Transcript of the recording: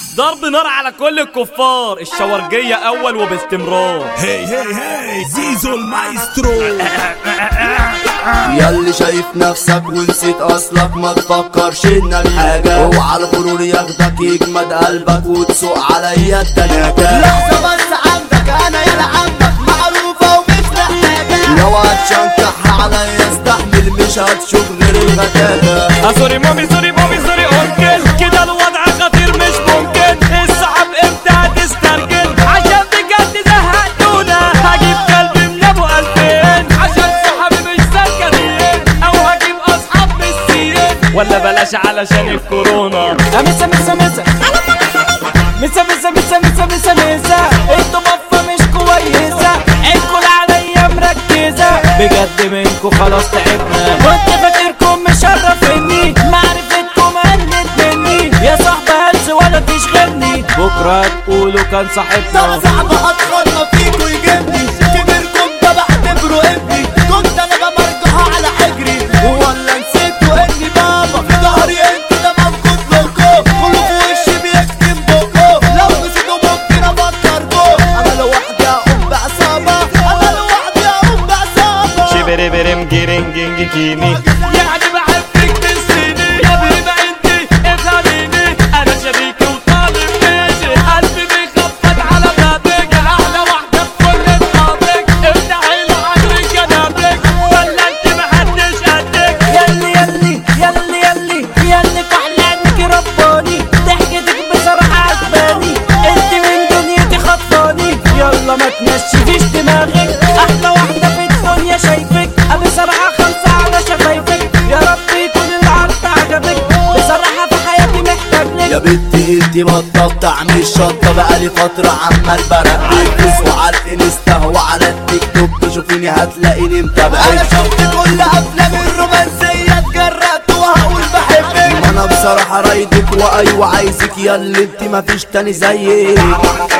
ضرب نار على كل الكفار الشورجية أول وباستمرار هي هي هي زيزو المايسترو ياللي شايف نفسك ونسيت اصلك ما تفكرش انك حاجة اوعى الغرور ياخدك يجمد قلبك وتسوق عليا التناكة لحظة بس عندك انا يلا عندك معروفة ومش محتاجة لو هتشنكح عليا استحمل مش هتشوف غير الغتاتة آه سوري مامي سوري مامي سوري أنكل كده الوضع خطير مش ممكن الصعب امتى هتسترجل عشان بجد زهقتونا هجيب كلب من ابو ألفين عشان صحابي مش سكرين او هجيب اصحاب بالسين ولا بلاش علشان الكورونا مسا مسا مسا مسا مسا مسا مسا مسا مسا انتوا مفة مش كويسة عينكوا عليا مركزة بجد منكوا خلاص تعبنا كنت فاكركم مشرفيني معرفتكم قلت مني يا صاحبي هلس ولا تشغلني بكرة تقولوا كان صاحبنا طب صعب هتخلى فيك ويجيبني كبركم ده بعتبره ابني كنت انا بمرجحه على حجري ولا نسيتوا اني بابا في ظهري انت ده موجود لكم كله في وشي بيكتم بوكو لو نسيتوا ممكن افكركم انا لوحدي اقوم بعصابة انا لوحدي اقوم بعصابة شبري برم جيرين جينجي كيني يعني بحبك تنسيني يا بيبا انتي افهميني انا شريكي وطالب ماشي قلبي بيخبط على بابك احلى واحدة في كل اصحابك افتحي له عشر جنابك ولا انت محدش قدك يلي يلي يلي يلي يلي كحلانك رباني ضحكتك بصراحة عجباني انت من دنيتي خطفاني يلا ما تمشيش دماغك احلى واحدة في الدنيا شايفك بصراحة خمسة على شفايفك يا رب يكون العرض عجبك بصراحة في حياتي محتاج يا لك بنتي انتي بطلت تعمل شطة بقالي فترة عمال برقعك وعلى الانستا وعلى التيك توك شوفيني هتلاقيني انا متابعك شفت كل افلام الرومانسية اتجرأت وهقول بحبك ما انا بصراحة رايدك وايوه عايزك يا اللي انتي مفيش تاني زيك